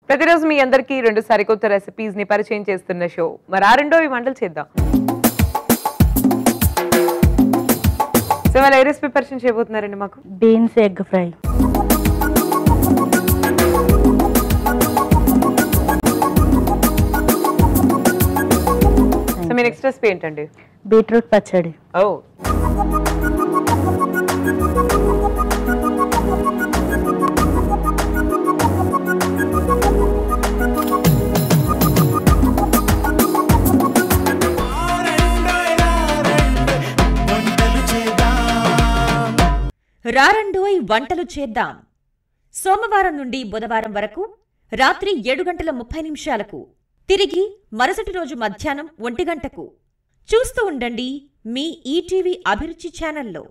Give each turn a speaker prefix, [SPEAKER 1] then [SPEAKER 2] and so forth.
[SPEAKER 1] ప్రతిరోజు మీ అందరికీ రెండు సరికొత్త రెసిపీస్ ని పరిచయం చేస్తున్న షో మరి ఆ రెండో ఈ వంటలు చేద్దాం సో వాళ్ళు ఏ రెసిపీ పరిచయం చేయబోతున్నారండి మాకు
[SPEAKER 2] బీన్స్ ఎగ్ ఫ్రై
[SPEAKER 1] సో మీ నెక్స్ట్ రెసిపీ ఏంటండి
[SPEAKER 2] బీట్రూట్ పచ్చడి
[SPEAKER 1] ఓ
[SPEAKER 3] రారండోయ్ వంటలు చేద్దాం సోమవారం నుండి బుధవారం వరకు రాత్రి ఏడు గంటల ముప్పై నిమిషాలకు తిరిగి మరుసటి రోజు మధ్యాహ్నం ఒంటి గంటకు చూస్తూ ఉండండి మీ ఈటీవీ అభిరుచి ఛానల్లో